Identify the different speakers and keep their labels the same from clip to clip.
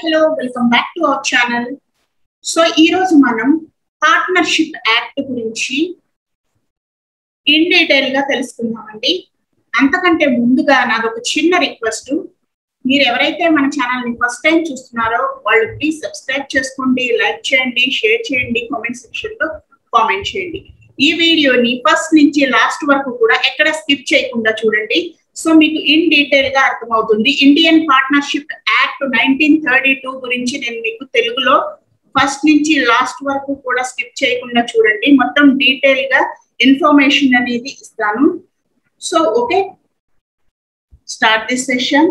Speaker 1: Hello welcome back to our channel so ఈ రోజు మనం పార్ట్నర్షిప్ యాక్ట్ గురించి ఇన్ డీటెయిల్ గా తెలుసుకుందామండి అంతకంటే ముందుగా నాది ఒక చిన్న రిక్వెస్ట్ మీరు ఎవరైతే మన ఛానల్ ని ఫస్ట్ టైం చూస్తున్నారో వాళ్ళు ప్లీజ్ సబ్స్క్రైబ్ చేసుకోండి లైక్ చేయండి షేర్ చేయండి కామెంట్ సెక్షన్ లో కామెంట్ చేయండి ఈ వీడియోని ఫస్ట్ నుంచి లాస్ట్ వరకు కూడా ఎక్కడ స్కిప్ చేయకుండా చూడండి సో మీకు ఇన్ డీటెయిల్ గా అర్థమవుతుంది Indian partnership act nineteen thirty two గురించి నేను మీకు తెలుగులో ఫస్ట్ నుంచి లాస్ట్ వరకు కూడా స్కిప్ చేయకుండా చూడండి మొత్తం డీటెయిల్ గా ఇన్ఫర్మేషన్ అనేది ఇస్తాను so okay start this session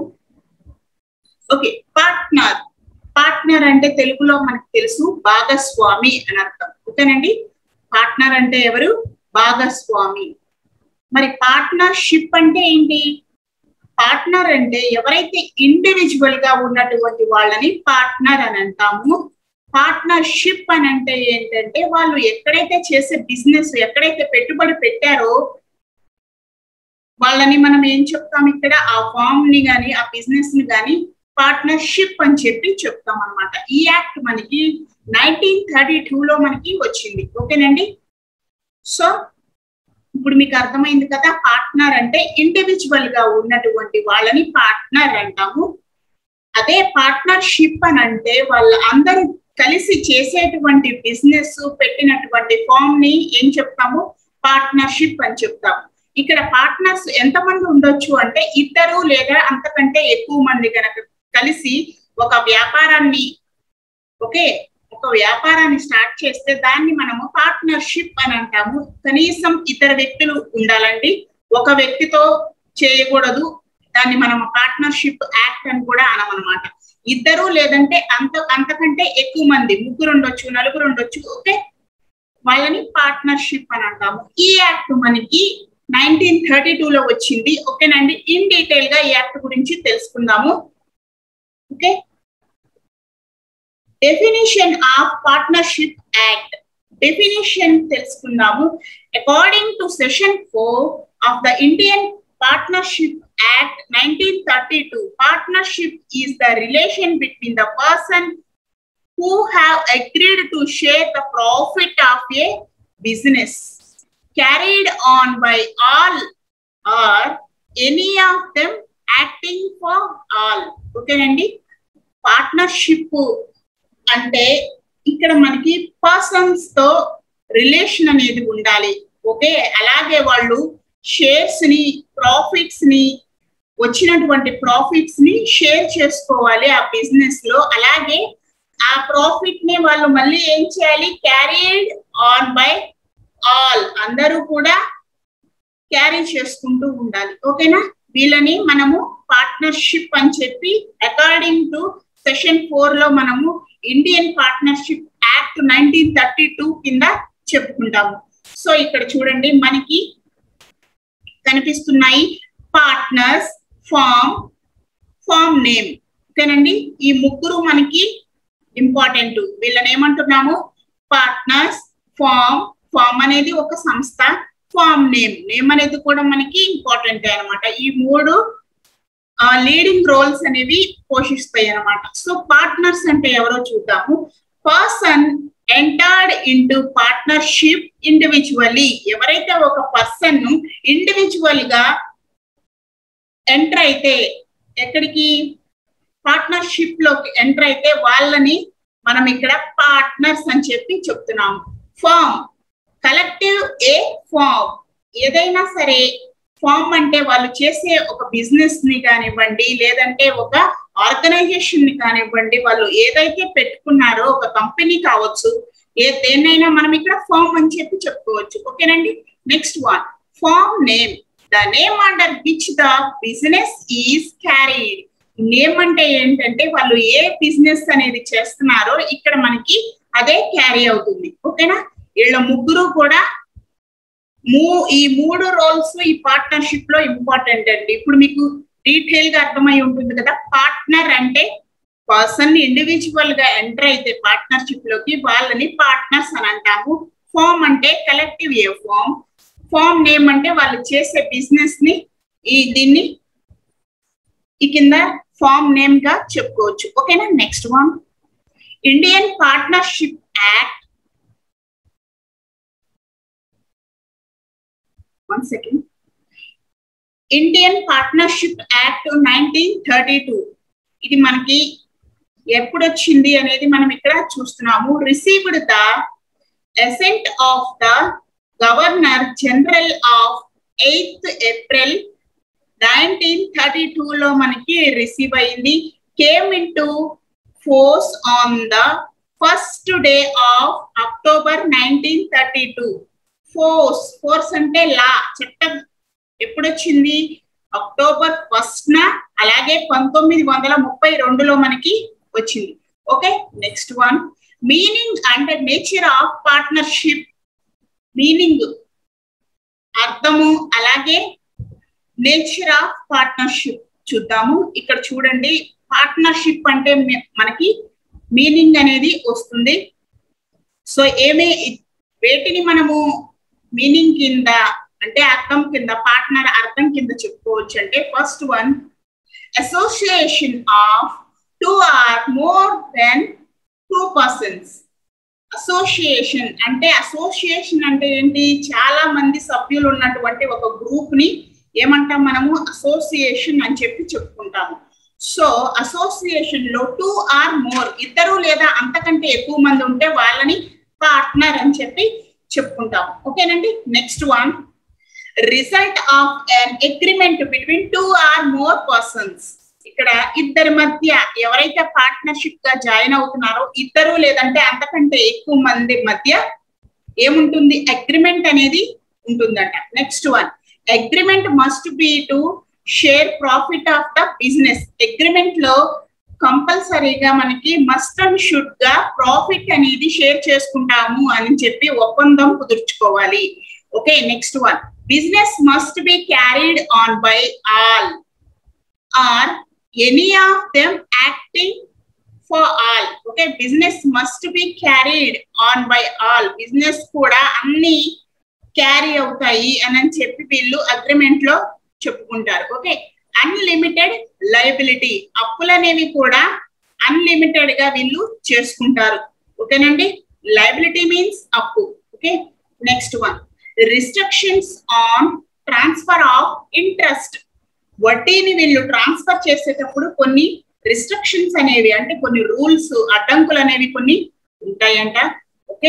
Speaker 1: okay partner partner అంటే తెలుగులో మనకు తెలుసు భాగస్వామి అని అర్థం ఓకేనండి పార్ట్నర్ అంటే ఎవరు భాగస్వామి మరి పార్ట్నర్షిప్ అంటే ఏంటి పార్ట్నర్ అంటే ఎవరైతే ఇండివిజువల్ గా ఉన్నటువంటి వాళ్ళని పార్ట్నర్ అని అంటాము పార్ట్నర్షిప్ అని అంటే ఏంటంటే వాళ్ళు ఎక్కడైతే చేసే బిజినెస్ ఎక్కడైతే పెట్టుబడి పెట్టారో వాళ్ళని మనం ఏం చెప్తాం ఇక్కడ ఆ ఫామ్ ని గాని ఆ బిజినెస్ ని గాని పార్ట్నర్షిప్ అని చెప్పి చెప్తాం అనమాట ఈ యాక్ట్ మనకి నైన్టీన్ థర్టీ టూ లో మనకి వచ్చింది ఓకేనండి సో ఇప్పుడు మీకు అర్థమైంది కదా పార్ట్నర్ అంటే ఇండివిజువల్ గా ఉన్నటువంటి వాళ్ళని పార్ట్నర్ అంటాము అదే పార్ట్నర్షిప్ అని అంటే వాళ్ళ అందరూ కలిసి చేసేటువంటి బిజినెస్ పెట్టినటువంటి ఫామ్ ని ఏం చెప్తాము పార్ట్నర్షిప్ అని చెప్తాము ఇక్కడ పార్ట్నర్స్ ఎంతమంది ఉండొచ్చు అంటే ఇద్దరు లేదా అంతకంటే ఎక్కువ మంది కనుక కలిసి ఒక వ్యాపారాన్ని ఓకే ఒక వ్యాపారాన్ని స్టార్ట్ చేస్తే దాన్ని మనము పార్ట్నర్షిప్ అని అంటాము కనీసం ఇద్దరు వ్యక్తులు ఉండాలండి ఒక వ్యక్తితో చేయకూడదు దాన్ని మనం పార్ట్నర్షిప్ యాక్ట్ అని కూడా అనమనమాట ఇద్దరు లేదంటే అంత అంతకంటే ఎక్కువ మంది ముగ్గురు ఉండొచ్చు నలుగురు ఉండొచ్చు ఓకే వాళ్ళని పార్ట్నర్షిప్ అని అంటాము ఈ యాక్ట్ మనకి నైన్టీన్ థర్టీ టూ లో వచ్చింది ఓకేనండి ఇన్ డీటెయిల్ గా ఈ యాక్ట్ గురించి తెలుసుకుందాము okay definition of partnership act definition తెలుసుకుందాము according to session four of the Indian partnership act nineteen thirty two partnership is the relation between the person who have agreed to share the profit of a business carried on by all or any of them acting for all ఓకేనండి partnership అంటే ఇక్కడ మనకి persons తో relation అనేది ఉండాలి okay అలాగే వాళ్ళు shares ని ప్రాఫిట్స్ ని వచ్చినటువంటి ప్రాఫిట్స్ ని షేర్ చేసుకోవాలి ఆ బిజినెస్ లో అలాగే ఆ ప్రాఫిట్ ని వాళ్ళు మళ్ళీ ఏం చేయాలి క్యారీడ్ ఆన్ బై ఆల్ అందరూ కూడా క్యారీ చేసుకుంటూ ఉండాలి ఓకేనా వీళ్ళని మనము పార్ట్నర్షిప్ అని చెప్పి అకార్డింగ్ టు సెషన్ ఫోర్ లో మనము Indian partnership act nineteen thirty two కింద చెప్పుకుంటాము సో ఇక్కడ చూడండి మనకి కనిపిస్తున్నాయి పార్ట్నర్స్ ఫామ్ ఫామ్ నేమ్ ఓకేనండి ఈ ముగ్గురు మనకి ఇంపార్టెంట్ వీళ్ళని ఏమంటున్నాము పార్ట్నర్స్ ఫామ్ ఫామ్ అనేది ఒక సంస్థ ఫామ్ నేమ్ నేమ్ అనేది కూడా మనకి ఇంపార్టెంట్ అనమాట ఈ మూడు లీడింగ్ రోల్స్ అనేవి పోషిస్తాయి అనమాట సో పార్ట్నర్స్ అంటే ఎవరో చూద్దాము person entered into partnership individually ఎవరైతే ఒక పర్సన్ ను ఇండివిజువల్ గా ఎంటర్ అయితే ఎక్కడికి పార్ట్నర్షిప్ లోకి ఎంటర్ అయితే వాళ్ళని మనం ఇక్కడ పార్ట్నర్స్ అని చెప్పి చెప్తున్నాము ఫామ్ కలెక్టివ్ ఏ ఫామ్ ఏదైనా సరే ఫామ్ అంటే వాళ్ళు చేసే ఒక బిజినెస్ ని కానివ్వండి లేదంటే ఒక ఆర్గనైజేషన్ ని కానివ్వండి వాళ్ళు ఏదైతే పెట్టుకున్నారో ఒక కంపెనీ కావచ్చు ఏ దేన్నైనా మనం ఇక్కడ ఫామ్ అని చెప్పి చెప్పుకోవచ్చు ఓకేనండి next one firm name the name under which the business is carried name అంటే ఏంటంటే వాళ్ళు ఏ బిజినెస్ అనేది చేస్తున్నారో ఇక్కడ మనకి అదే క్యారీ అవుతుంది ఓకేనా వీళ్ళ ముగ్గురు కూడా మూ ఈ మూడు రోల్స్ ఈ పార్ట్నర్షిప్ లో ఇంపార్టెంట్ అండి ఇప్పుడు మీకు డీటెయిల్ గా అర్థమై ఉంటుంది కదా పార్ట్నర్ అంటే పర్సన్ ఇండివిజువల్ గా ఎంటర్ అయితే పార్ట్నర్షిప్ లోకి వాళ్ళని పార్ట్నర్స్ అని అంటాము ఫామ్ అంటే collective a firm firm name అంటే వాళ్ళు చేసే బిజినెస్ ని ఈ దీన్ని ఈ కింద ఫామ్ నేమ్ గా చెప్పుకోవచ్చు ఓకేనా next one Indian partnership act one second Indian partnership act nineteen thirty two ఇది మనకి ఎప్పుడు వచ్చింది అనేది మనం ఇక్కడ చూస్తున్నాము received the assent of the governor general of eighth April nineteen thirty two లో మనకి రిసీవ్ అయింది came into force on the first day of October nineteen thirty two force force అంటే లా చట్టం ఎప్పుడు వచ్చింది అక్టోబర్ ఫస్ట్ న అలాగే పంతొమ్మిది వందల ముప్పై రెండులో మనకి వచ్చింది okay next one meaning and nature of partnership meaning అర్థము అలాగే నేచర్ ఆఫ్ పార్ట్నర్షిప్ చూద్దాము ఇక్కడ చూడండి పార్ట్నర్షిప్ అంటే మనకి మీనింగ్ అనేది వస్తుంది సో ఏమే వేటిని మనము మీనింగ్ కింద అంటే అర్థం కింద పార్ట్నర్ అర్థం కింద చెప్పుకోవచ్చు అంటే first one association of two or more than two persons association అంటే అసోసియేషన్ అంటే ఏంటి చాలా మంది సభ్యులు ఉన్నటువంటి ఒక గ్రూప్ ని ఏమంటాం మనము అసోసియేషన్ అని చెప్పి చెప్పుకుంటాము సో అసోసియేషన్ లో టూ ఆర్ మోర్ ఇద్దరు లేదా అంతకంటే ఎక్కువ మంది ఉంటే వాళ్ళని పార్ట్నర్ అని చెప్పి చెప్పుకుంటాం ఓకేనండి next one result of an agreement between two or more persons ఇక్కడ ఇద్దరి మధ్య ఎవరైతే పార్ట్నర్షిప్ గా జాయిన్ అవుతున్నారో ఇద్దరు లేదంటే అంతకంటే ఎక్కువ మంది మధ్య ఏముంటుంది అగ్రిమెంట్ అనేది ఉంటుందంట next one agreement must be to share profit of the business agreement లో కంపల్సరీగా మనకి మస్ట్ అండ్ షుడ్ గా ప్రాఫిట్ అనేది షేర్ చేసుకుంటాము అని చెప్పి ఒప్పందం కుదుర్చుకోవాలి okay next one business must be carried on by all or any of them acting for all okay business must be carried on by all business కూడా అన్ని carry అవుతాయి అని చెప్పి వీళ్ళు అగ్రిమెంట్ లో చెప్పుకుంటారు ఓకే అన్లిమిటెడ్ లయబిలిటీ అప్పులనేవి కూడా unlimited గా వీళ్ళు చేసుకుంటారు ఓకేనండి లయబిలిటీ మీన్స్ అప్పు okay next one restrictions on transfer of interest వడ్డీని వీళ్ళు ట్రాన్స్ఫర్ చేసేటప్పుడు కొన్ని రిస్ట్రిక్షన్స్ అనేవి అంటే కొన్ని రూల్స్ అడ్డంకులు అనేవి కొన్ని ఉంటాయంట okay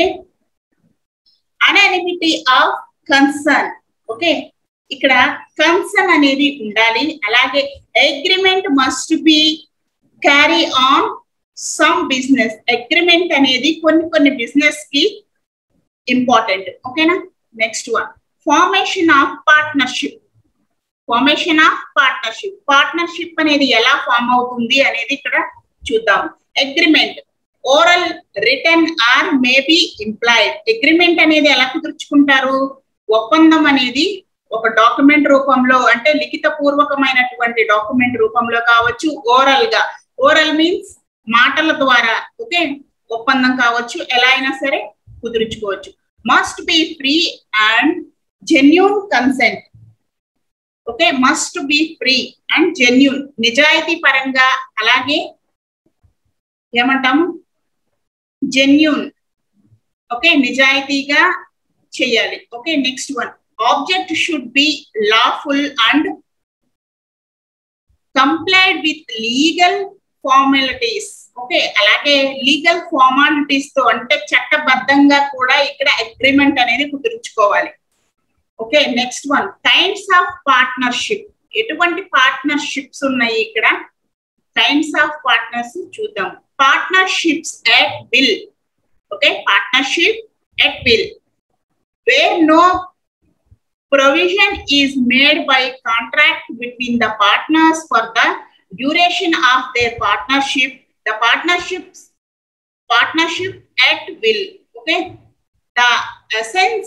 Speaker 1: anonymity of concern okay ఇక్కడ కన్సర్న్ అనేది ఉండాలి అలాగే agreement must be carry on some business agreement అనేది కొన్ని కొన్ని బిజినెస్ కి ఇంపార్టెంట్ ఓకేనా next one formation of partnership formation of partnership partnership అనేది ఎలా ఫామ్ అవుతుంది అనేది ఇక్కడ చూద్దాం agreement oral written or maybe implied agreement అనేది ఎలా కుదుర్చుకుంటారు ఒప్పందం అనేది ఒక డాక్యుమెంట్ రూపంలో అంటే లిఖిత పూర్వకమైనటువంటి డాక్యుమెంట్ రూపంలో కావచ్చు ఓరల్ గా ఓరల్ మీన్స్ మాటల ద్వారా ఓకే ఒప్పందం కావచ్చు ఎలా అయినా సరే కుదుర్చుకోవచ్చు must be free and genuine consent okay must be free and genuine నిజాయితీ పరంగా అలాగే ఏమంటాము జెన్యున్ ఓకే నిజాయితీగా చేయాలి okay next one object should be lawful and complied with legal formalities okay అలాగే లీగల్ ఫార్మాలిటీస్ తో అంటే చట్టబద్ధంగా కూడా ఇక్కడ అగ్రిమెంట్ అనేది కుదుర్చుకోవాలి okay next one types of partnership ఎటువంటి పార్ట్నర్షిప్స్ ఉన్నాయి ఇక్కడ టైమ్స్ ఆఫ్ పార్ట్నర్స్ చూద్దాం partnerships at will okay partnership at will wear no provision is made by contract between the partners for the duration of their partnership the partnerships partnership at will okay the essence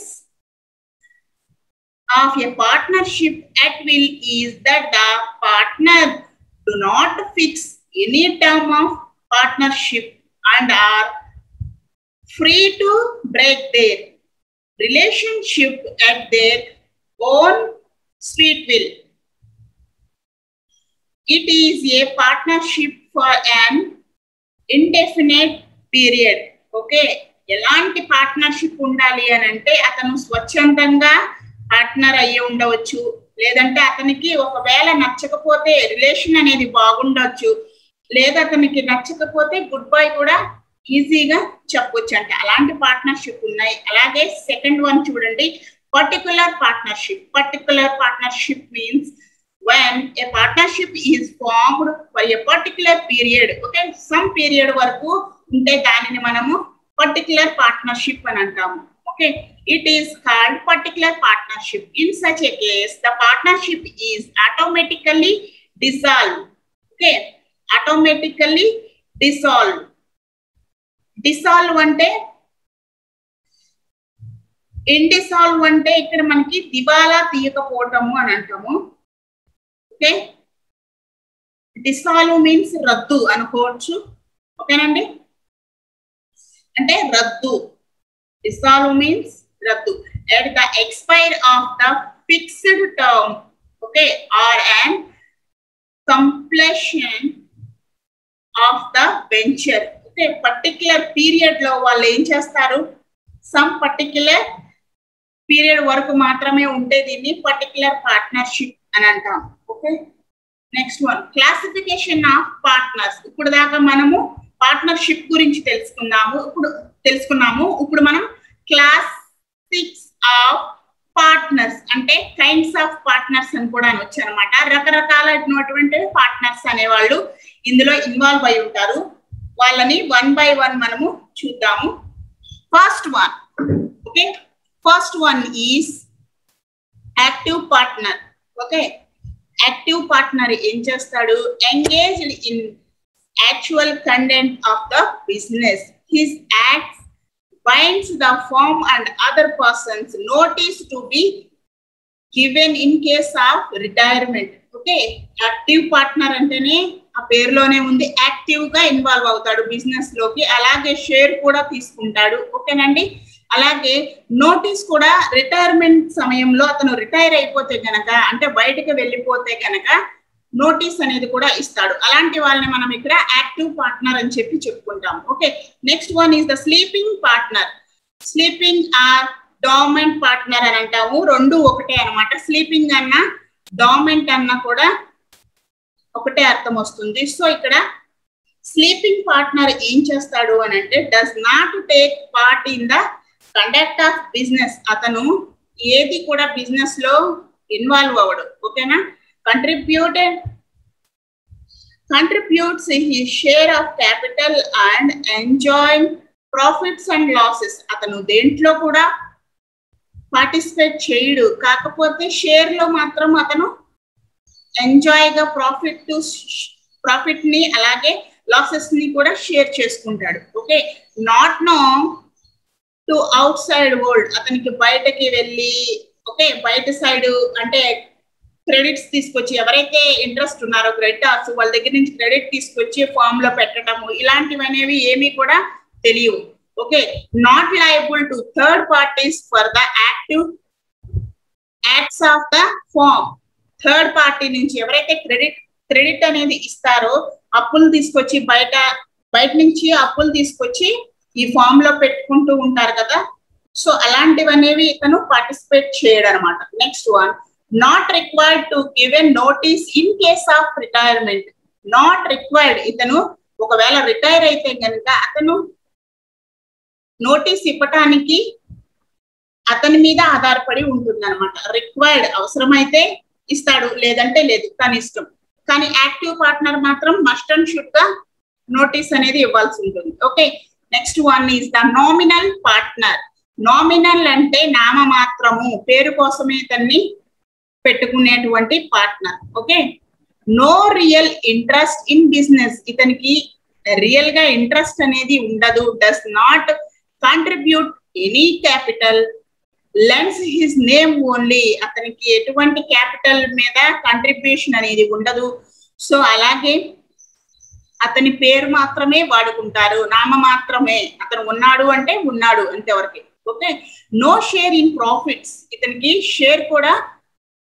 Speaker 1: of a partnership at will is that the partner do not fix any term of partnership and are free to break their relationship at their own sweet will it is a partnership for an indefinite period okay ఎలాంటి partnership ఉండాలి అని అంటే అతను స్వచ్ఛందంగా partner అయ్యి ఉండవచ్చు లేదంటే అతనికి ఒకవేళ నచ్చకపోతే రిలేషన్ అనేది బాగుండొచ్చు లేదా అతనికి నచ్చకపోతే గుడ్ బై కూడా ఈజీగా చెప్పొచ్చు అంటే అలాంటి పార్ట్నర్షిప్ ఉన్నాయి అలాగే సెకండ్ వన్ చూడండి particular partnership particular partnership means when a partnership is formed for a particular period okay some period వరకు ఉంటే దానిని మనము పర్టికులర్ పార్ట్నర్షిప్ అని అంటాము okay it is called particular partnership in such a case the partnership is automatically dissolve okay automatically dissolve dissolve అంటే ఇండిసాల్వ్ అంటే ఇక్కడ మనకి దివాలా తీయకపోవటము అని అంటాము ఓకే డిసాల్వ్ మీన్స్ రద్దు అనుకోవచ్చు ఓకేనండి అంటే రద్దు డిసాల్వ్ మీన్స్ రద్దు at the expire of the fixed term okay or and completion of the venture okay particular period లో వాళ్ళు ఏం చేస్తారు సమ్ పర్టికులర్ పీరియడ్ వరకు మాత్రమే ఉంటే దీన్ని పర్టికులర్ పార్ట్నర్షిప్ అని అంటాం okay next one classification of partners ఇప్పుడు దాకా మనము పార్ట్నర్షిప్ గురించి తెలుసుకున్నాము ఇప్పుడు తెలుసుకున్నాము ఇప్పుడు మనం క్లాస్ సిక్స్ ఆఫ్ పార్ట్నర్స్ అంటే కైండ్స్ ఆఫ్ పార్ట్నర్స్ అని కూడా అనొచ్చు అనమాట రకరకాలైనటువంటి పార్ట్నర్స్ అనేవాళ్ళు ఇందులో ఇన్వాల్వ్ అయి ఉంటారు వాళ్ళని వన్ బై వన్ మనము చూద్దాము first one okay first one is active partner okay active partner ఏం చేస్తాడు engaged in actual conduct of the business his acts binds the firm and other persons notice to be given in case of retirement okay active partner అంటేనే ఆ పేరులోనే ఉంది active గా involve అవుతాడు business లోకి అలాగే షేర్ కూడా తీసుకుంటాడు ఓకేనండి అలాగే నోటీస్ కూడా రిటైర్మెంట్ సమయంలో అతను రిటైర్ అయిపోతే గనక అంటే బయటకు వెళ్ళిపోతే గనక నోటీస్ అనేది కూడా ఇస్తాడు అలాంటి వాళ్ళని మనం ఇక్కడ యాక్టివ్ పార్ట్నర్ అని చెప్పి చెప్పుకుంటాం okay next one is the sleeping partner sleeping or dormant partner అని అంటాము రెండు ఒకటే అనమాట స్లీపింగ్ అన్న డామెంట్ అన్న కూడా ఒకటే అర్థం వస్తుంది సో ఇక్కడ స్లీపింగ్ పార్ట్నర్ ఏం చేస్తాడు అని అంటే does not take part in the conduct of business అతను ఏది కూడా బిజినెస్ లో ఇన్వాల్వ్ అవ్వడు ఓకేనా contributed contributes his share of capital and enjoying profits and losses అతను దేంట్లో కూడా పార్టిసిపేట్ చేయడు కాకపోతే షేర్ లో మాత్రం అతను ఎంజాయ్ గా ప్రాఫిట్ టు ప్రాఫిట్ ని అలాగే లాసెస్ ని కూడా షేర్ చేసుకుంటాడు okay not known to outside world అతనికి బయటకి వెళ్ళి ఓకే బయట సైడ్ అంటే క్రెడిట్స్ తీసుకొచ్చి ఎవరైతే ఇంట్రెస్ట్ ఉన్నారో క్రెడిటార్స్ వాళ్ళ దగ్గర నుంచి క్రెడిట్ తీసుకొచ్చి ఫామ్ లో పెట్టడము ఇలాంటివి అనేవి ఏమీ కూడా తెలియవు okay not liable to third parties for the active acts of the firm third party నుంచి ఎవరైతే క్రెడిట్ క్రెడిట్ అనేది ఇస్తారో అప్పులు తీసుకొచ్చి బయట బయట నుంచి అప్పులు తీసుకొచ్చి ఈ ఫామ్ లో పెట్టుకుంటూ ఉంటారు కదా సో అలాంటివి అనేవి ఇతను పార్టిసిపేట్ చేయడు అనమాట next one not required to give a notice in case of retirement not required ఇతను ఒకవేళ రిటైర్ అయితే కనుక అతను నోటీస్ ఇవ్వటానికి అతని మీద ఆధారపడి ఉంటుంది అనమాట రిక్వైర్డ్ అవసరమైతే ఇస్తాడు లేదంటే లేదు తన ఇష్టం కానీ యాక్టివ్ పార్ట్నర్ మాత్రం మస్ట్ అండ్ షుడ్ గా నోటీస్ అనేది ఇవ్వాల్సి ఉంటుంది okay next one is the nominal partner nominal అంటే నామ మాత్రము పేరు కోసమే ఇతన్ని పెట్టుకునేటువంటి partner okay no real interest in business ఇతనికి రియల్ గా ఇంట్రెస్ట్ అనేది ఉండదు does not contribute any capital lends his name only అతనికి ఎటువంటి క్యాపిటల్ మీద కంట్రిబ్యూషన్ అనేది ఉండదు సో అలాగే అతని పేరు మాత్రమే వాడుకుంటారు నామ మాత్రమే అతను ఉన్నాడు అంటే ఉన్నాడు అంతవరకే okay no share in profits ఇతనికి షేర్ కూడా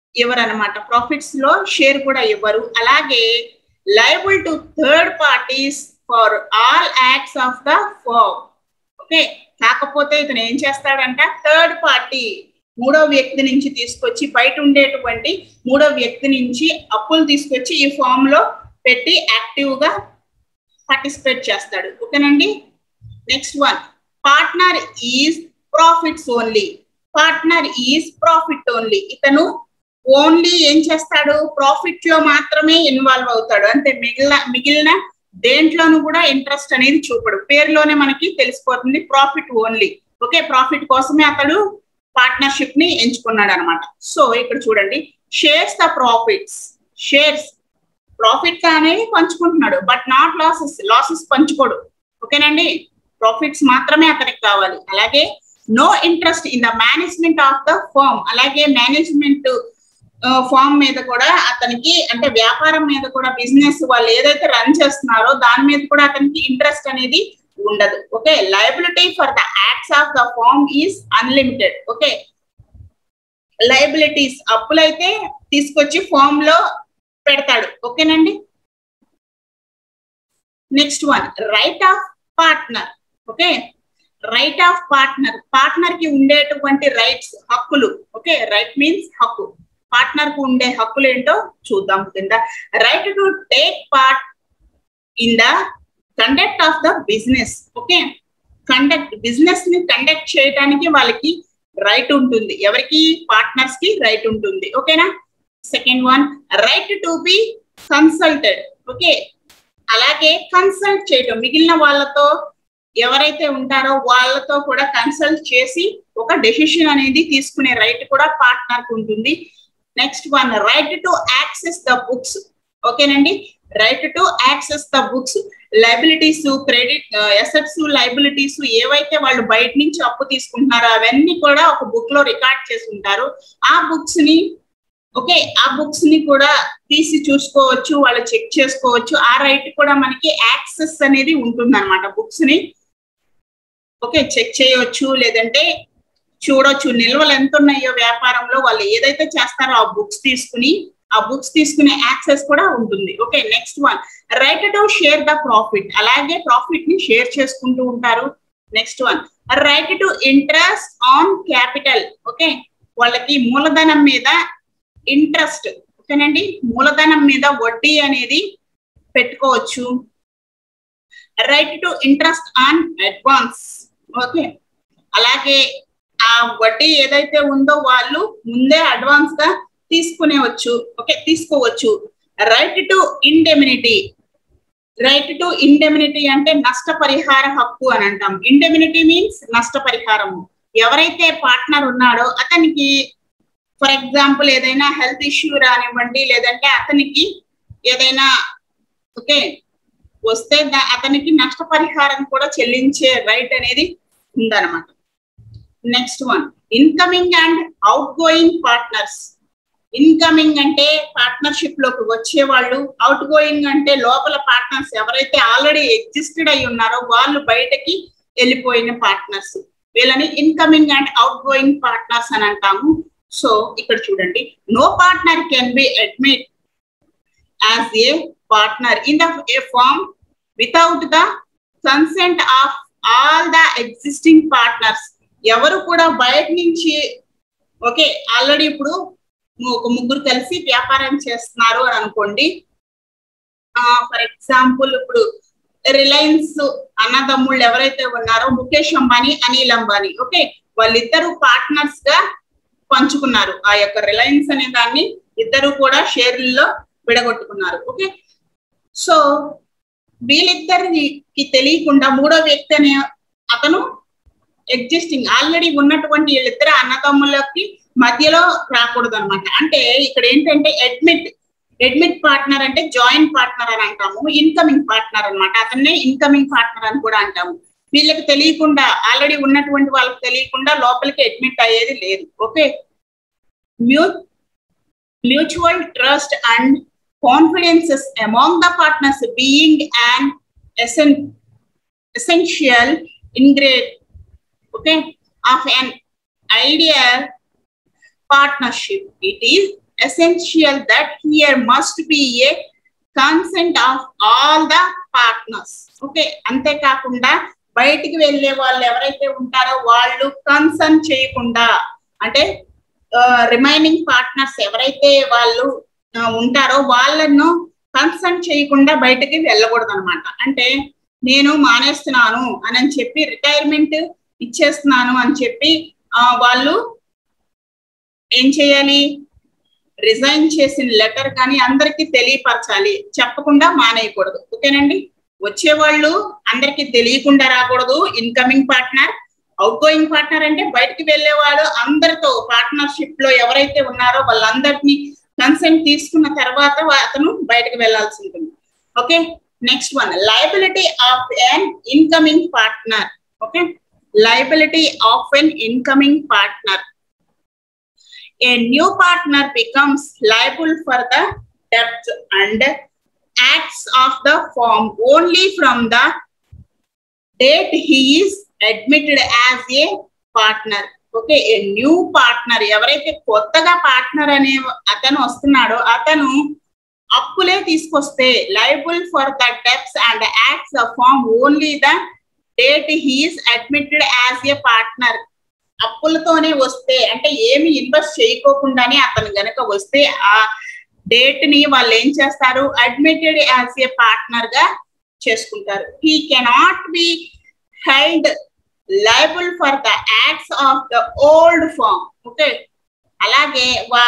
Speaker 1: ఇవ్వరు అనమాట ప్రాఫిట్స్ లో షేర్ కూడా ఇవ్వరు అలాగే liable to third parties for all acts of the firm okay కాకపోతే ఇతను ఏం చేస్తాడంట థర్డ్ పార్టీ మూడో వ్యక్తి నుంచి తీసుకొచ్చి బయట ఉండేటువంటి మూడో వ్యక్తి నుంచి అప్పులు తీసుకొచ్చి ఈ ఫామ్ లో పెట్టి యాక్టివ్ గా పార్టిసిపేట్ చేస్తాడు ఓకేనండి next one partner is profits only partner is profit only ఇతను ఓన్లీ ఏం చేస్తాడు ప్రాఫిట్ లో మాత్రమే ఇన్వాల్వ్ అవుతాడు అంటే మిగిలిన మిగిలిన దేంట్లోనూ కూడా ఇంట్రెస్ట్ అనేది చూపడు పేరులోనే మనకి తెలిసిపోతుంది ప్రాఫిట్ ఓన్లీ ఓకే ప్రాఫిట్ కోసమే అతడు పార్ట్నర్షిప్ ని ఎంచుకున్నాడు అనమాట సో ఇక్కడ చూడండి shares the profits shares profit అనేది పంచుకుంటున్నాడు బట్ నాట్ లాసెస్ లాసెస్ పంచుకోడు ఓకేనండి ప్రాఫిట్స్ మాత్రమే అతనికి కావాలి అలాగే no interest in the management of the firm అలాగే మేనేజ్మెంట్ ఫామ్ మీద కూడా అతనికి అంటే వ్యాపారం మీద కూడా బిజినెస్ వాళ్ళు ఏదైతే రన్ చేస్తున్నారో దాని మీద కూడా అతనికి ఇంట్రెస్ట్ అనేది ఉండదు okay liability for the acts of the firm is unlimited okay liabilities అప్పులైతే తీసుకొచ్చి ఫామ్ లో పెడతాడు ఓకేనండి next one right of partner okay right of partner partner కి ఉండేటువంటి రైట్స్ హక్కులు ఓకే రైట్ మీన్స్ హక్కు పార్ట్నర్ కు ఉండే హక్కులు ఏంటో చూద్దాం కింద right to take part in the conduct of the business okay conduct business ని కండక్ట్ చేయడానికి వాళ్ళకి రైట్ ఉంటుంది ఎవరికి పార్ట్నర్స్ కి రైట్ ఉంటుంది ఓకేనా second one right to be consulted okay అలాగే కన్సల్ట్ చేయటం మిగిలిన వాళ్ళతో ఎవరైతే ఉంటారో వాళ్ళతో కూడా కన్సల్ట్ చేసి ఒక డెసిషన్ అనేది తీసుకునే రైట్ కూడా పార్ట్నర్ కు ఉంటుంది next one right to access the books ఓకేనండి right to access the books liabilities credit assets liabilities ఏవైతే వాళ్ళు బయట నుంచి అప్పు తీసుకుంటున్నారో అవన్నీ కూడా ఒక బుక్ లో రికార్డ్ చేసి ఉంటారు ఆ బుక్స్ ని ఓకే ఆ బుక్స్ ని కూడా తీసి చూసుకోవచ్చు వాళ్ళు చెక్ చేసుకోవచ్చు ఆ రైట్ కూడా మనకి యాక్సెస్ అనేది ఉంటుంది అనమాట బుక్స్ ని ఓకే చెక్ చేయవచ్చు లేదంటే చూడొచ్చు నిల్వలు ఎంత ఉన్నాయో వ్యాపారంలో వాళ్ళు ఏదైతే చేస్తారో ఆ బుక్స్ తీసుకుని ఆ బుక్స్ తీసుకునే యాక్సెస్ కూడా ఉంటుంది okay next one right to share the profit అలాగే ప్రాఫిట్ ని షేర్ చేసుకుంటూ ఉంటారు next one right to interest on capital okay వాళ్ళకి మూలధనం మీద ఇంట్రెస్ట్ ఓకేనండి మూలధనం మీద వడ్డీ అనేది పెట్టుకోవచ్చు right to interest on advance okay అలాగే ఆ వడ్డీ ఏదైతే ఉందో వాళ్ళు ముందే అడ్వాన్స్ గా తీసుకునేవచ్చు ఓకే తీసుకోవచ్చు right to indemnity right to indemnity అంటే నష్టపరిహార హక్కు అని అంటాం ఇండెమినిటీ మీన్స్ నష్టపరిహారము ఎవరైతే పార్ట్నర్ ఉన్నాడో అతనికి ఫర్ ఎగ్జాంపుల్ ఏదైనా హెల్త్ ఇష్యూ రానివ్వండి లేదంటే అతనికి ఏదైనా ఓకే వస్తే అతనికి నష్టపరిహారం కూడా చెల్లించే రైట్ అనేది ఉందన్నమాట next one incoming and outgoing partners incoming అంటే పార్ట్నర్షిప్ లోకి వచ్చే వాళ్ళు అవుట్ గోయింగ్ అంటే లోపల పార్ట్నర్స్ ఎవరైతే ఆల్రెడీ ఎగ్జిస్టెడ్ అయి ఉన్నారో వాళ్ళు బయటకి వెళ్ళిపోయిన పార్ట్నర్స్ వీళ్ళని incoming and outgoing partners అని అంటాము సో ఇక్కడ చూడండి no partner can be admit as a partner in the a firm without the consent of all the existing partners ఎవరు కూడా బయట నుంచి ఓకే ఆల్రెడీ ఇప్పుడు ఒక ముగ్గురు కలిసి వ్యాపారం చేస్తున్నారు అని అనుకోండి ఫర్ ఎగ్జాంపుల్ ఇప్పుడు రిలయన్స్ అన్నదమ్ముళ్ళు ఎవరైతే ఉన్నారో ముఖేష్ అంబానీ అనిల్ అంబానీ ఓకే వాళ్ళిద్దరు పార్ట్నర్స్ గా పంచుకున్నారు ఆ యొక్క రిలయన్స్ అనే దాన్ని ఇద్దరు కూడా షేర్లలో విడగొట్టుకున్నారు ఓకే సో వీళ్ళిద్దరికి తెలియకుండా మూడో వ్యక్తి అనే అతను ఎగ్జిస్టింగ్ ఆల్రెడీ ఉన్నటువంటి వీళ్ళిద్దరు అన్నదమ్ములకి మధ్యలో రాకూడదు అనమాట అంటే ఇక్కడ ఏంటంటే అడ్మిట్ అడ్మిట్ పార్ట్నర్ అంటే జాయింట్ పార్ట్నర్ అని అంటాము ఇన్కమింగ్ పార్ట్నర్ అనమాట అతన్నే ఇన్కమింగ్ పార్ట్నర్ అని కూడా అంటాము వీళ్ళకి తెలియకుండా ఆల్రెడీ ఉన్నటువంటి వాళ్ళకి తెలియకుండా లోపలికి అడ్మిట్ అయ్యేది లేదు okay mu mutual trust and confidences among the partners being and essen essential ingredient okay of an ideal partnership it is essential that here must be a consent of all the partners okay అంతేకాకుండా బయటికి వెళ్ళే వాళ్ళు ఎవరైతే ఉంటారో వాళ్ళు concern చేయకుండా అంటే remaining partners ఎవరైతే వాళ్ళు ఆ, ఉంటారో వాళ్ళను కన్సర్న్ చేయకుండా బయటకి వెళ్ళకూడదు అనమాట అంటే నేను మానేస్తున్నాను అని అని చెప్పి రిటైర్మెంట్ ఇచ్చేస్తున్నాను అని చెప్పి ఆ, వాళ్ళు ఏం చేయాలి రిజైన్ చేసిన లెటర్ కానీ అందరికీ తెలియపరచాలి చెప్పకుండా మానేయకూడదు ఓకేనండి వచ్చేవాళ్ళు అందరికీ తెలియకుండా రాకూడదు incoming partner outgoing partner అంటే బయటికి వెళ్ళేవాడు అందరితో పార్ట్నర్షిప్ లో ఎవరైతే ఉన్నారో వాళ్ళందరినీ కన్సెంట్ తీసుకున్న తర్వాత వా- అతను బయటకు వెళ్లాల్సి ఉంటుంది okay next one liability of an incoming partner okay liability of an incoming partner a new partner becomes liable for the debt and acts of the firm only from the date he is admitted as a partner okay a new partner ఎవరైతే కొత్తగా partner అనే అతను వస్తున్నాడో అతను అప్పులే తీసుకొస్తే liable for the debts and acts the firm only the date he is admitted as a partner అప్పులతోనే వస్తే అంటే ఏమి ఇన్వెస్ట్ చేయకోకుండానే అతను గనక వస్తే ఆ డేట్ ని వాళ్ళు ఏం చేస్తారు అడ్మిటెడ్ యాజ్ ఏ పార్ట్నర్ గా చేసుకుంటారు he cannot be held liable for the acts of the old firm okay అలాగే వా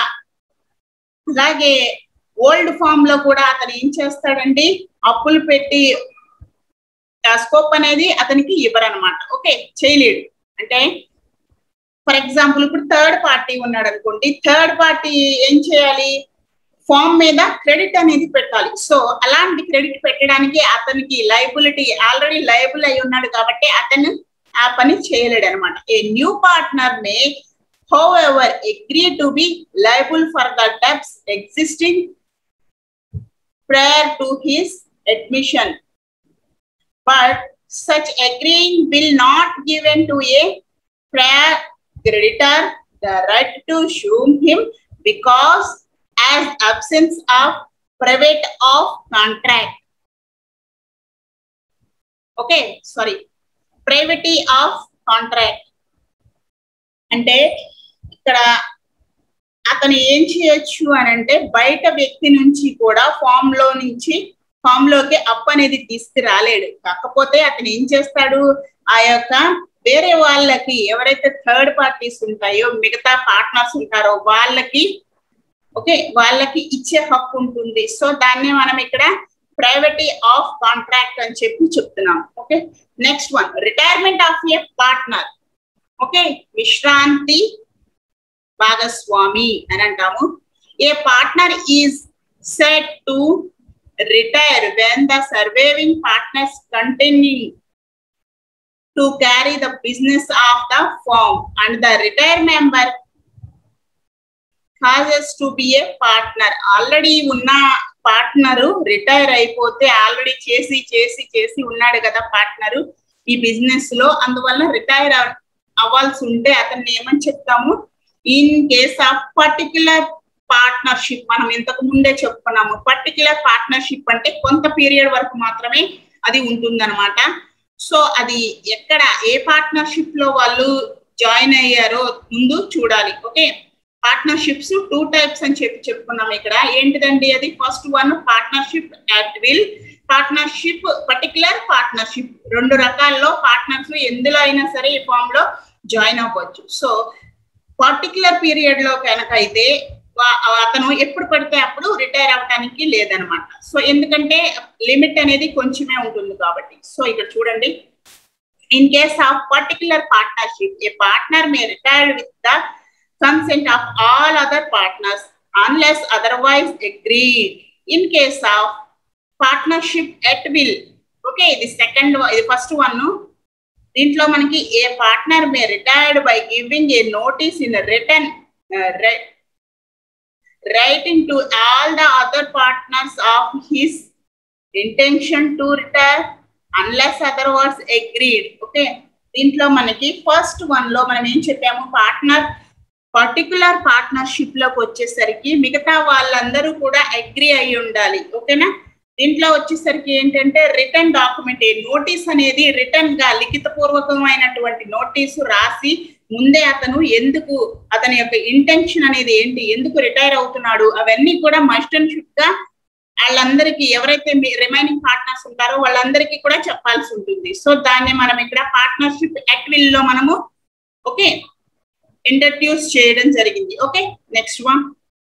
Speaker 1: అలాగే ఓల్డ్ ఫామ్ లో కూడా అతను ఏం చేస్తాడండి అప్పులు పెట్టి స్కోప్ అనేది అతనికి ఇవ్వరనమాట ఓకే చేయలేడు అంటే ఫర్ ఎగ్జాంపుల్ ఇప్పుడు థర్డ్ పార్టీ ఉన్నాడు అనుకోండి థర్డ్ పార్టీ ఏం చేయాలి ఫామ్ మీద క్రెడిట్ అనేది పెట్టాలి సో అలాంటి క్రెడిట్ పెట్టడానికి అతనికి లైబిలిటీ ఆల్రెడీ లైబుల్ అయి ఉన్నాడు కాబట్టి అతను ఆ పని చేయలేడు అనమాట a new partner may however agree to be liable for the debts existing prior to his admission. But such agreeing will not given to a prior creditor the right to sue him because as absence of private of contract. Okay, sorry. Privity of contract. అంటే ఇక్కడ అతను ఏం చేయొచ్చు అని అంటే బయట వ్యక్తి నుంచి కూడా ఫామ్ లో నుంచి ఫామ్ లోకి అప్ అనేది తీసుకురాలేడు కాకపోతే అతను ఏం చేస్తాడు ఆ యొక్క వేరే వాళ్ళకి ఎవరైతే థర్డ్ పార్టీస్ ఉంటాయో మిగతా పార్ట్నర్స్ ఉంటారో వాళ్ళకి ఓకే వాళ్ళకి ఇచ్చే హక్కు ఉంటుంది సో దాన్ని మనం ఇక్కడ ప్రైవేటీ ఆఫ్ కాంట్రాక్ట్ అని చెప్పి చెప్తున్నాం okay next one retirement of a partner okay విశ్రాంతి భాగస్వామి అని అంటాము a partner is set to retire when the surviving partners continue to carry the business of the firm and the retire member causes to be a partner already ఉన్న partner retire అయిపోతే already చేసి చేసి చేసి ఉన్నాడు కదా partner ఈ business లో అందువల్ల రిటైర్ అవ్వాల్సి ఉంటే అతన్ని ఏమని చెప్తాము in case of particular partnership మనం ఇంతకు ముందే చెప్పుకున్నాము పర్టికులర్ పార్ట్నర్షిప్ అంటే కొంత పీరియడ్ వరకు మాత్రమే అది ఉంటుందన్నమాట సో అది ఎక్కడ ఏ పార్ట్నర్షిప్ లో వాళ్ళు జాయిన్ అయ్యారో ముందు చూడాలి ఓకే పార్ట్నర్షిప్స్ టూ టైప్స్ అని చెప్పి చెప్పుకున్నాం ఇక్కడ ఏంటిదండి అది first one partnership at will partnership particular partnership రెండు రకాల్లో పార్ట్నర్స్ ఎందులో అయినా సరే ఈ ఫామ్ లో జాయిన్ అవ్వచ్చు సో పర్టికులర్ పీరియడ్ లో కనుక అయితే వా- అతను ఎప్పుడు పడితే అప్పుడు రిటైర్ అవడానికి లేదనమాట సో ఎందుకంటే లిమిట్ అనేది కొంచెమే ఉంటుంది కాబట్టి సో ఇక్కడ చూడండి in case of particular partnership a partner may retire with the consent of all other partners unless otherwise agreed in case of partnership at will okay ఇది సెకండ్ ఇది ఫస్ట్ వన్ దీంట్లో మనకి a partner may retired by giving a notice in return writing to all the other partners of his intention to retire unless other words agreed okay దీంట్లో మనకి first one లో మనం ఏం చెప్పాము partner particular partnership లోకి వచ్చేసరికి మిగతా వాళ్ళందరూ కూడా అగ్రి అయి ఉండాలి ఓకేనా దీంట్లో వచ్చేసరికి ఏంటంటే రిటర్న్ డాక్యుమెంట్ నోటీస్ అనేది రిటర్న్ గా లిఖిత పూర్వకమైనటువంటి నోటీసు రాసి ముందే అతను ఎందుకు అతని యొక్క ఇంటెన్షన్ అనేది ఏంటి ఎందుకు రిటైర్ అవుతున్నాడు అవన్నీ కూడా మస్ట్ అండ్ షుడ్ గా వాళ్ళందరికీ ఎవరైతే రిమైనింగ్ పార్ట్నర్స్ ఉంటారో వాళ్ళందరికీ కూడా చెప్పాల్సి ఉంటుంది సో దాన్ని మనం ఇక్కడ పార్ట్నర్షిప్ యాక్ట్ విల్ లో మనము ఓకే ఇంట్రడ్యూస్ చేయడం జరిగింది okay next one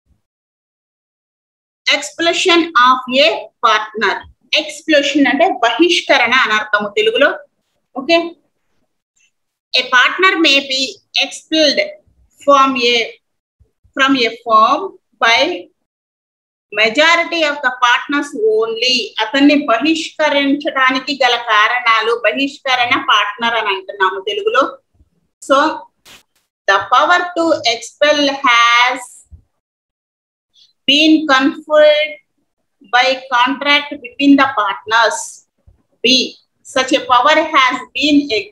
Speaker 1: explosion of a partner explosion అంటే బహిష్కరణ అని అర్థము తెలుగులో okay a partner may be expelled from a from a firm by majority of the partners only అతన్ని బహిష్కరించడానికి గల కారణాలు బహిష్కరణ పార్ట్నర్ అని అంటున్నాము తెలుగులో so the power to expel has been conferred by contract between the partners. B. Such a power has been ex-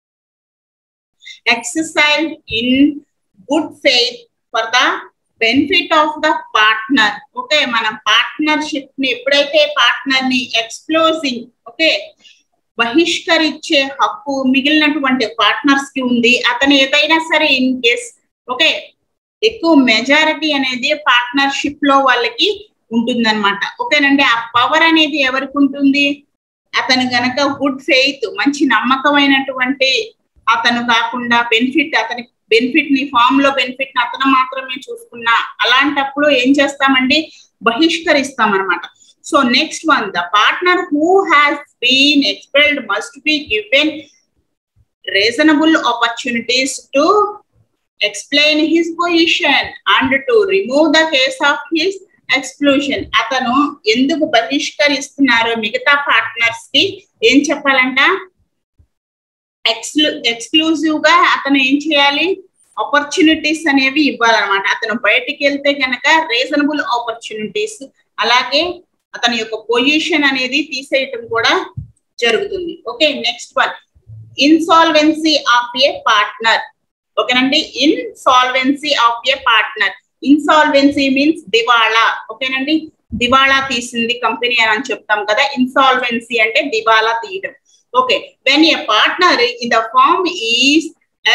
Speaker 1: exercised in good faith for the benefit of the partner okay మనం partnership ని ఎప్పుడైతే partner ని ఎక్స్ప్లోజింగ్ okay బహిష్కరించే హక్కు మిగిలినటువంటి partners కి ఉంది అతను ఏదైనా సరే ఇన్ కేస్ ఓకే ఎక్కువ మెజారిటీ అనేది పార్ట్నర్షిప్ లో వాళ్ళకి ఉంటుందన్నమాట ఓకేనండి ఆ పవర్ అనేది ఎవరికి ఉంటుంది అతను గనక గుడ్ ఫెయిత్ మంచి నమ్మకమైనటువంటి అతను కాకుండా బెనిఫిట్ అతని బెనిఫిట్ ని ఫామ్ లో బెనిఫిట్ ని అతను మాత్రమే చూసుకున్నా అలాంటప్పుడు ఏం చేస్తామండి బహిష్కరిస్తాం అనమాట so next one the partner who has been expelled must be given reasonable opportunities to explain his position and to remove the case of his exclusion అతను ఎందుకు బహిష్కరిస్తున్నారో మిగతా పార్ట్నర్స్ కి ఏం చెప్పాలంట ఎక్స్క్లూ ఎక్స్క్లూజివ్ గా అతను ఏం చేయాలి ఆపర్చునిటీస్ అనేవి ఇవ్వాలన్నమాట అతను బయటికి వెళ్తే కనుక రీజనబుల్ ఆపర్చునిటీస్ అలాగే అతని యొక్క పొజిషన్ అనేది తీసేయటం కూడా జరుగుతుంది okay next one insolvency of a partner ఓకేనండి insolvency of a partner insolvency means దివాళా ఓకేనండి దివాళా తీసింది కంపెనీ అని చెప్తాం కదా ఇన్సాల్వెన్సీ అంటే దివాళా తీయడం okay when a partner in the firm is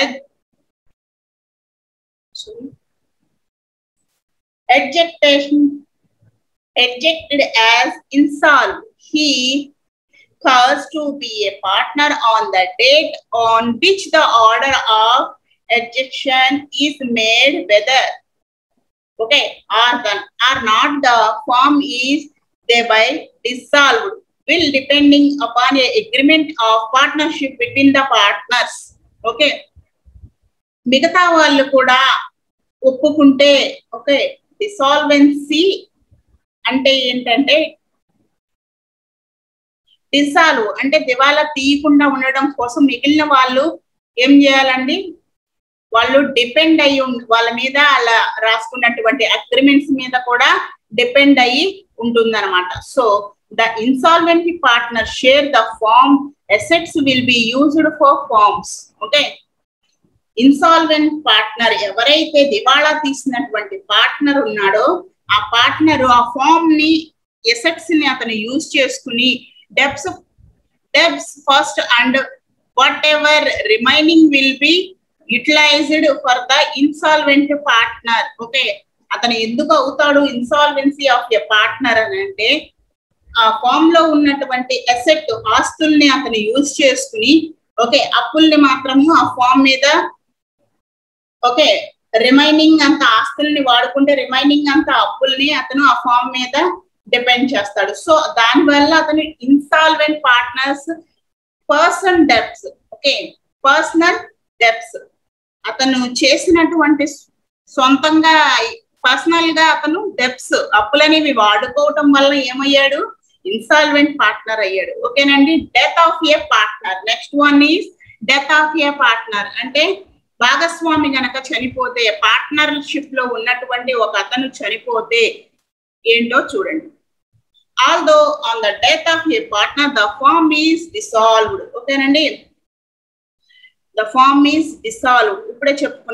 Speaker 1: adjectation adjected as insolvent he caused to be a partner on the date on which the order of adjection is made whether okay or the or not the form is thereby dissolved will depending upon a agreement of partnership between the partners okay మిగతా వాళ్ళు కూడా ఒప్పుకుంటే okay డిసాల్వెన్సీ అంటే ఏంటంటే dissolve అంటే దివాలా తీయకుండా ఉండడం కోసం మిగిలిన వాళ్ళు ఏం చేయాలండి వాళ్ళు డిపెండ్ అయ్యి వాళ్ళ మీద అలా రాసుకున్నటువంటి అగ్రిమెంట్స్ మీద కూడా డిపెండ్ అయ్యి ఉంటుందన్నమాట so the insolvent partner share the firm assets will be used for firms okay insolvent partner ఎవరైతే దివాళా తీసినటువంటి పార్ట్నర్ ఉన్నాడో ఆ పార్ట్నర్ ఆ ఫామ్ ని ఎసెట్స్ ని అతను యూజ్ చేసుకుని debts debts first and whatever remaining will be utilized for the insolvent partner okay అతను ఎందుకు అవుతాడు ఇన్సాల్వెన్సీ ఆఫ్ ఎ పార్ట్నర్ అని అంటే ఆ ఫామ్ లో ఉన్నటువంటి అసెట్ ఆస్తుల్ని అతను యూజ్ చేసుకుని ఓకే అప్పుల్ని మాత్రము ఆ ఫామ్ మీద ఓకే రిమైనింగ్ అంత ఆస్తుల్ని వాడుకుంటే రిమైనింగ్ అంత అప్పుల్ని అతను ఆ ఫామ్ మీద డిపెండ్ చేస్తాడు సో దానివల్ల అతను insolvent partners person debts okay personal debts అతను చేసినటువంటి సొంతంగా పర్సనల్ గా అతను డెప్స్ అప్పులనేవి వాడుకోవటం వల్ల ఏమయ్యాడు ఇన్సాల్వెంట్ పార్ట్నర్ అయ్యాడు ఓకేనండి death of a partner next one is death of a partner అంటే భాగస్వామి గనక చనిపోతే పార్ట్నర్షిప్ లో ఉన్నటువంటి ఒక అతను చనిపోతే ఏంటో చూడండి although on the death of a partner the firm is dissolved ఓకేనండి ద ఫార్మ్ ఈస్ డిసాల్వ్డ్ ఇప్పుడే చెప్పుకున్నాము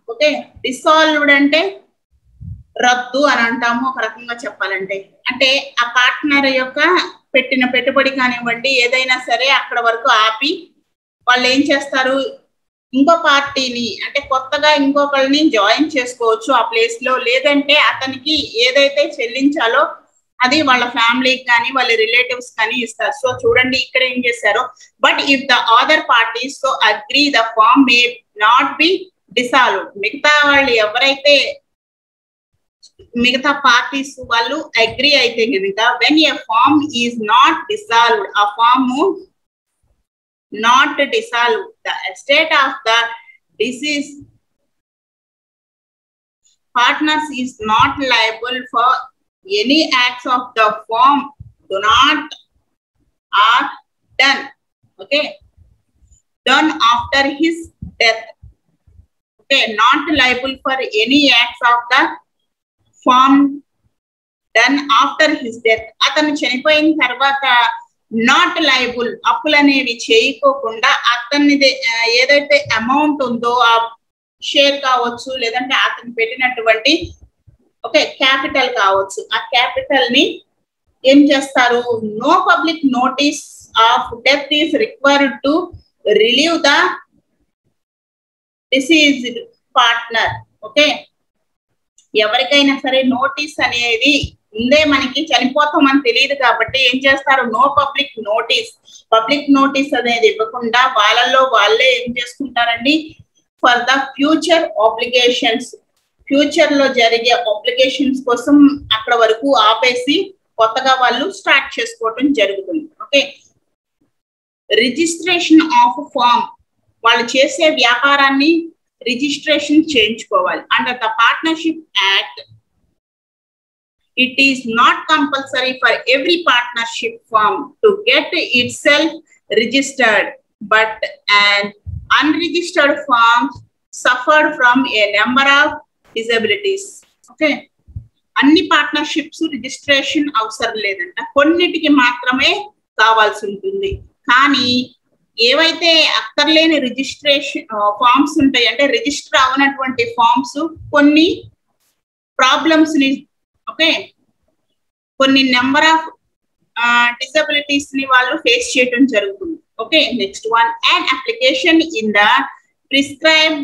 Speaker 1: ఓకే డిసాల్వ్డ్ అంటే రద్దు అని అంటాము ఒక రకంగా చెప్పాలంటే అంటే ఆ పార్ట్నర్ యొక్క పెట్టిన పెట్టుబడి కానివ్వండి ఏదైనా సరే అక్కడ వరకు ఆపి వాళ్ళు ఏం చేస్తారు ఇంకో పార్టీని అంటే కొత్తగా ఇంకొకరిని జాయిన్ చేసుకోవచ్చు ఆ ప్లేస్ లో లేదంటే అతనికి ఏదైతే చెల్లించాలో అది వాళ్ళ ఫ్యామిలీకి కానీ వాళ్ళ రిలేటివ్స్ కానీ ఇస్తారు సో చూడండి ఇక్కడ ఏం చేశారు but if the other parties so agree the firm may not be dissolve మిగతా వాళ్ళు ఎవరైతే మిగతా పార్టీస్ వాళ్ళు అగ్రి అయితే కనుక when a firm is not dissolved ఆ firm not dissolve the estate of the deceased partners is not liable for any acts of the firm do not are done okay done after his death okay not liable for any acts of the firm done after his death అతను చనిపోయిన తర్వాత not liable అప్పులు అనేవి చేయకోకుండా అతనిది ఆ, ఏదైతే amount ఉందో ఆ షేర్ కావచ్చు లేదంటే అతను పెట్టినటువంటి ఓకే క్యాపిటల్ కావచ్చు ఆ క్యాపిటల్ ని ఏం చేస్తారు no public notice of death is required to relieve the deceased partner okay ఎవరికైనా సరే నోటీస్ అనేది ముందే మనకి చనిపోతామని తెలియదు కాబట్టి ఏం చేస్తారు no public notice public notice అనేది ఇవ్వకుండా వాళ్ళల్లో వాళ్ళే ఏం చేసుకుంటారండి for the future obligations future లో జరిగే ఆబ్లిగేషన్స్ కోసం అక్కడ వరకు ఆపేసి కొత్తగా వాళ్ళు స్టార్ట్ చేసుకోవటం జరుగుతుంది ఓకే రిజిస్ట్రేషన్ ఆఫ్ ఫామ్ వాళ్ళు చేసే వ్యాపారాన్ని రిజిస్ట్రేషన్ చేయించుకోవాలి under the partnership act it is not compulsory for every partnership firm to get itself registered but and unregistered firms suffered from a number of disabilities. Okay. అన్ని partnerships registration అవసరం లేదంట కొన్నిటికి మాత్రమే కావాల్సి ఉంటుంది కానీ ఏవైతే అక్కర్లేని రిజిస్ట్రేషన్ ఫామ్స్ ఉంటాయి అంటే రిజిస్టర్ అవనటువంటి ఫామ్స్ కొన్ని ప్రాబ్లమ్స్ ని ఓకే కొన్ని నెంబర్ ఆఫ్ డిసబిలిటీస్ ని వాళ్ళు ఫేస్ చేయడం జరుగుతుంది okay next one an application in the prescribed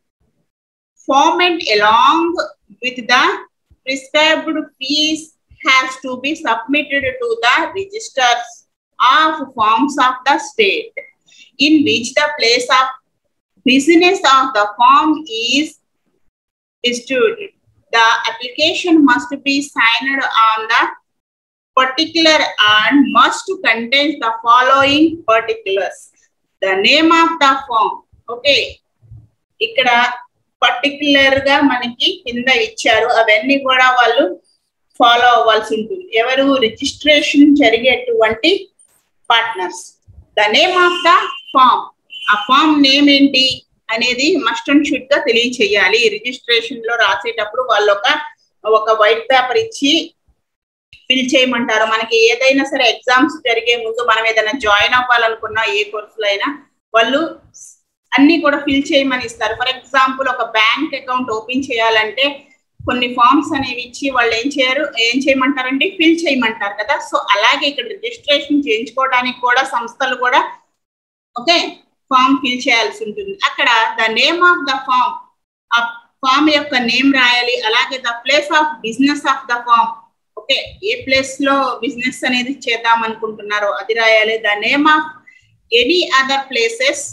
Speaker 1: format along with the prescribed fees has to be submitted to the registers of forms of the state in which the place of business of the firm is distributed. The application must be signed on the particular and must contain the following particulars. The name of the form. Okay. ఇక్కడ particular గా మనకి కింద ఇచ్చారు అవన్నీ కూడా వాళ్ళు follow అవ్వాల్సి ఉంటుంది ఎవరు రిజిస్ట్రేషన్ జరిగేటువంటి partners the name of the firm ఆ ఫామ్ నేమ్ ఏంటి అనేది మస్ట్ అండ్ షుడ్ గా తెలియచేయాలి రిజిస్ట్రేషన్ లో రాసేటప్పుడు వాళ్ళు ఒక ఒక వైట్ పేపర్ ఇచ్చి ఫిల్ చేయమంటారు మనకి ఏదైనా సరే ఎగ్జామ్స్ జరిగే ముందు మనం ఏదైనా జాయిన్ అవ్వాలనుకున్నా ఏ కోర్సులో అయినా వాళ్ళు అన్ని కూడా ఫిల్ చేయమని ఇస్తారు ఫర్ ఎగ్జాంపుల్ ఒక బ్యాంక్ అకౌంట్ ఓపెన్ చేయాలంటే కొన్ని ఫామ్స్ అనేవి ఇచ్చి వాళ్ళు ఏం చేయరు ఏం చేయమంటారంటే ఫిల్ చేయమంటారు కదా సో అలాగే ఇక్కడ రిజిస్ట్రేషన్ చేయించుకోవడానికి కూడా సంస్థలు కూడా ఓకే ఫామ్ ఫిల్ చేయాల్సి ఉంటుంది అక్కడ the name of the firm ఆ ఫామ్ యొక్క నేమ్ రాయాలి అలాగే the place of business of the firm okay ఏ ప్లేస్ లో బిజినెస్ అనేది చేద్దాం అనుకుంటున్నారో అది రాయాలి the name of any other places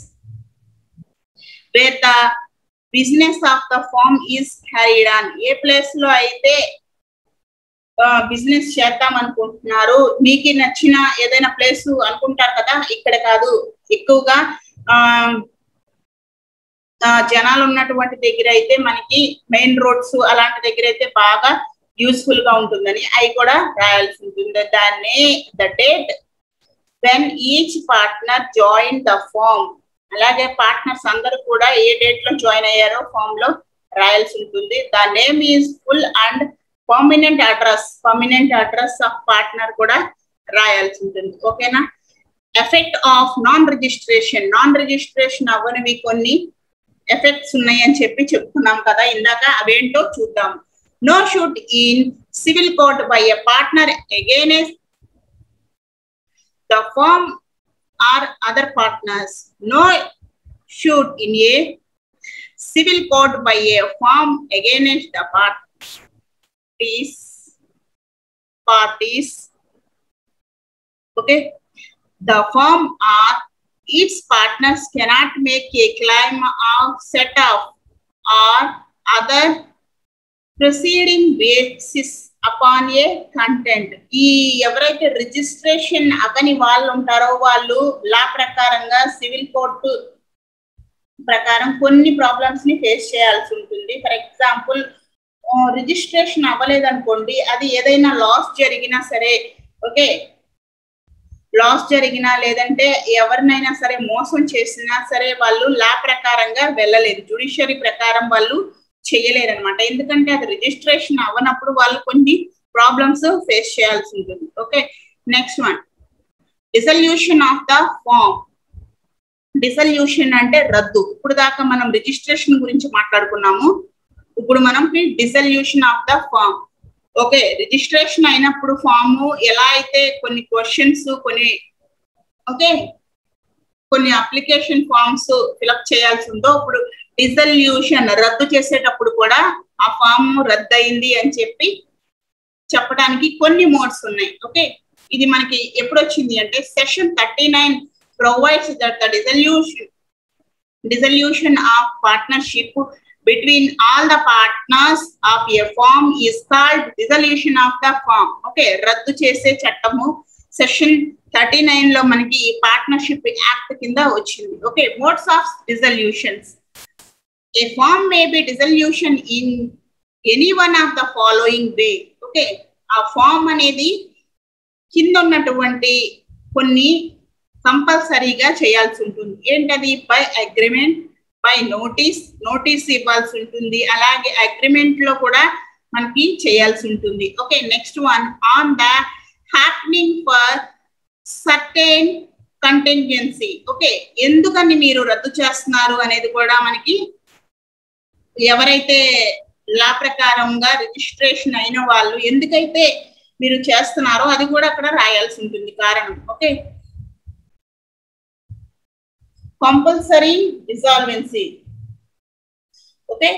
Speaker 1: where the business of the firm is carried on ఏ ప్లేస్ లో అయితే బిజినెస్ చేద్దాం అనుకుంటున్నారు మీకు నచ్చిన ఏదైనా ప్లేస్ అనుకుంటారు కదా ఇక్కడ కాదు ఎక్కువగా జనాలు ఉన్నటువంటి దగ్గర అయితే మనకి మెయిన్ రోడ్స్ అలాంటి దగ్గర అయితే బాగా యూస్ఫుల్ గా ఉంటుందని అవి కూడా రాయాల్సి ఉంటుంది దాన్ని the date when each partner join the firm అలాగే పార్ట్నర్స్ అందరూ కూడా ఏ డేట్ లో జాయిన్ అయ్యారో ఫామ్ లో రాయాల్సి ఉంటుంది the name is full and permanent address permanent address of partner కూడా రాయాల్సి ఉంటుంది ఓకేనా effect of non registration non registration అవ్వనివి కొన్ని ఎఫెక్ట్స్ ఉన్నాయి అని చెప్పి చెప్పుకున్నాం కదా ఇందాక అవేంటో చూద్దాం no suit in civil court by a partner against the firm or other partners no suit in a civil court by a firm against the parties parties okay the firm or its partners cannot make a claim of set of or other proceeding basis upon a content ఈ ఎవరైతే registration అవని వాళ్ళు ఉంటారో వాళ్ళు లా ప్రకారంగా civil court ప్రకారం కొన్ని problems ని face చేయాల్సి ఉంటుంది ఫర్ ఎగ్జాంపుల్ రిజిస్ట్రేషన్ అవ్వలేదు అనుకోండి అది ఏదైనా లాస్ జరిగినా సరే ఓకే లాస్ జరిగినా లేదంటే ఎవరినైనా సరే మోసం చేసినా సరే వాళ్ళు లా ప్రకారంగా వెళ్ళలేదు జుడిషియరీ ప్రకారం వాళ్ళు చేయలేరు అనమాట ఎందుకంటే అది రిజిస్ట్రేషన్ అవ్వనప్పుడు వాళ్ళు కొన్ని ప్రాబ్లమ్స్ ఫేస్ చేయాల్సి ఉంటుంది okay next one dissolution of the firm dissolution అంటే రద్దు ఇప్పుడు దాకా మనం రిజిస్ట్రేషన్ గురించి మాట్లాడుకున్నాము ఇప్పుడు మనం dissolution of the firm okay registration అయినప్పుడు ఫామ్ ఎలా అయితే కొన్ని క్వశ్చన్స్ కొన్ని ఓకే కొన్ని అప్లికేషన్ ఫామ్స్ ఫిలప్ చేయాల్సి ఉందో ఇప్పుడు డిసల్యూషన్ రద్దు చేసేటప్పుడు కూడా ఆ ఫామ్ రద్దు అయింది అని చెప్పి చెప్పడానికి కొన్ని మోడ్స్ ఉన్నాయి ఓకే ఇది మనకి ఎప్పుడు వచ్చింది అంటే section thirty nine provides that the dissolution dissolution of partnership between all the partners of a firm is called dissolution of the firm okay రద్దు చేసే చట్టము సెషన్ థర్టీ నైన్ లో మనకి ఈ పార్ట్నర్షిప్ యాక్ట్ కింద వచ్చింది okay modes of dissolutions a firm may be dissolution in any one of the following way okay ఆ firm అనేది కింద ఉన్నటువంటి కొన్ని కంపల్సరీగా చేయాల్సి ఉంటుంది ఏంటది by agreement by notice notice ఇవ్వాల్సి ఉంటుంది అలాగే అగ్రిమెంట్ లో కూడా మనకి చేయాల్సి ఉంటుంది okay next one on the happening for certain contingency okay ఎందుకని మీరు రద్దు చేస్తున్నారు అనేది కూడా మనకి ఎవరైతే లా ప్రకారంగా రిజిస్ట్రేషన్ అయిన వాళ్ళు ఎందుకైతే మీరు చేస్తున్నారో అది కూడా అక్కడ రాయాల్సి ఉంటుంది కారణం okay compulsory dissolvency okay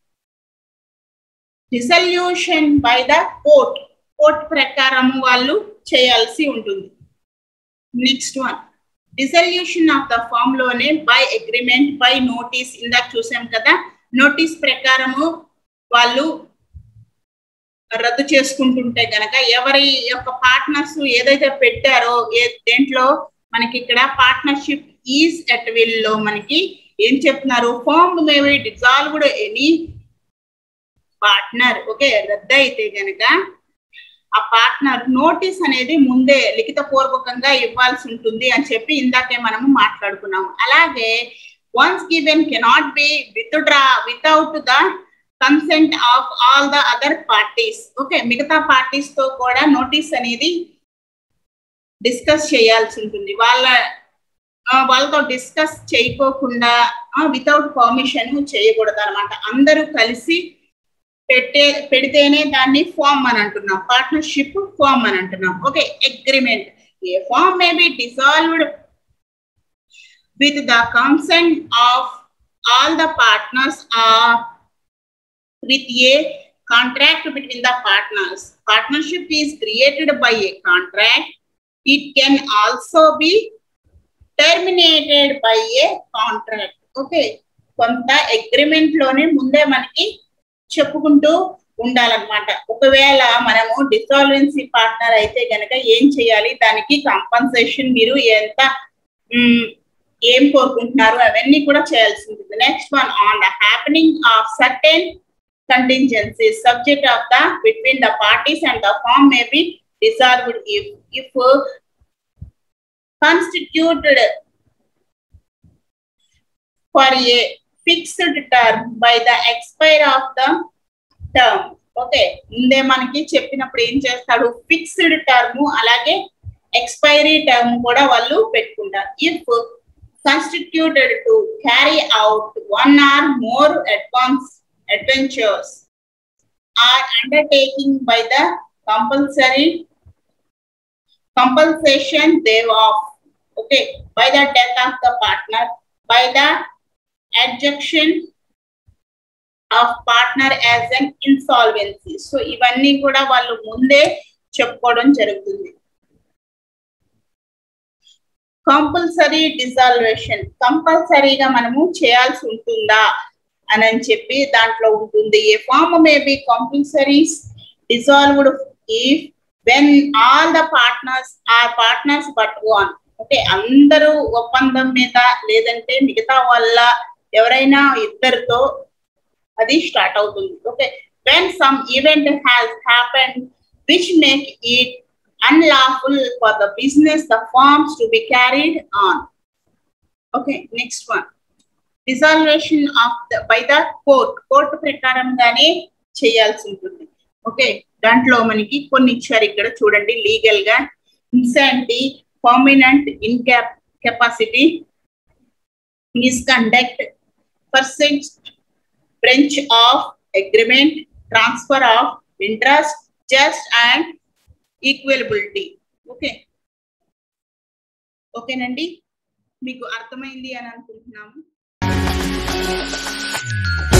Speaker 1: dissolution by the court court ప్రకారం వాళ్ళు చేయాల్సి ఉంటుంది next one dissolution of the firm లోనే బై అగ్రిమెంట్ బై నోటీస్ ఇందాక చూసాం కదా నోటీస్ ప్రకారము వాళ్ళు రద్దు చేసుకుంటుంటే గనక ఎవరి యొక్క పార్ట్నర్స్ ఏదైతే పెట్టారో ఏ దేంట్లో మనకి ఇక్కడ పార్ట్నర్షిప్ ఈజ్ ఎట్ విల్ లో మనకి ఏం చెప్తున్నారు firm may be dissolved any partner okay రద్దు అయితే గనక ఆ పార్ట్నర్ నోటీస్ అనేది ముందే లిఖిత పూర్వకంగా ఇవ్వాల్సి ఉంటుంది అని చెప్పి ఇందాకే మనము మాట్లాడుకున్నాము అలాగే once given cannot be withdraw without the consent of all the other parties okay మిగతా పార్టీస్ తో కూడా నోటీస్ అనేది డిస్కస్ చేయాల్సి ఉంటుంది వాళ్ళ వాళ్ళతో డిస్కస్ చేయకోకుండా వితౌట్ పర్మిషన్ చేయకూడదు అనమాట అందరూ కలిసి పెట్టే పెడితేనే దాన్ని ఫామ్ అని అంటున్నాం పార్ట్నర్షిప్ ఫామ్ అని అంటున్నాం okay agreement a firm may be dissolved with the consent of all the partners or with a contract between the partners. Partnership is created by a contract. It can also be terminated by a contract. Okay. కొంత agreement లోనే ముందే మనకి చెప్పుకుంటూ ఉండాలన్నమాట ఒకవేళ మనము డిసాల్వెన్సీ partner అయితే గనక ఏం చేయాలి దానికి కంపన్సేషన్ మీరు ఎంత ఏం కోరుకుంటున్నారు అవన్నీ కూడా చేయాల్సి ఉంటుంది next one on the happening of certain contingencies subject of the between the parties and the firm may be dissolved if if uh, constituted for a fixed term by the expire of the term okay ముందే మనకి చెప్పినప్పుడు ఏం చేస్తాడు fixed term అలాగే expiry term కూడా వాళ్ళు పెట్టుకుంటారు if constituted to carry out one or more advanced adventures are undertaken by the compulsory compensation thereof okay by the death of the partner by the adjunction of partner as an insolvency so ఇవన్నీ కూడా వాళ్ళు ముందే చెప్పుకోవడం జరుగుతుంది compulsory డిజాల్వేషన్ కంపల్సరీగా మనము చేయాల్సి ఉంటుందా అని అని చెప్పి దాంట్లో ఉంటుంది a firm may be compulsory dissolved if when all the partners are partners but one okay అందరూ ఒప్పందం మీద లేదంటే మిగతా వాళ్ళ ఎవరైనా ఇద్దరితో అది స్టార్ట్ అవుతుంది okay when some event has happen which make it unlawful for the business the forms to be carried on. Okay, next one. Dissolution of the by the court. Court ప్రకారంగానే చేయాల్సి ఉంటుంది ఓకే దాంట్లో మనకి కొన్ని ఇచ్చారు ఇక్కడ చూడండి లీగల్ గా insanity permanent incapacity misconduct persistent breach of agreement transfer of interest just and equitability okay ఓకేనండి మీకు అర్థమైంది అని అనుకుంటున్నాము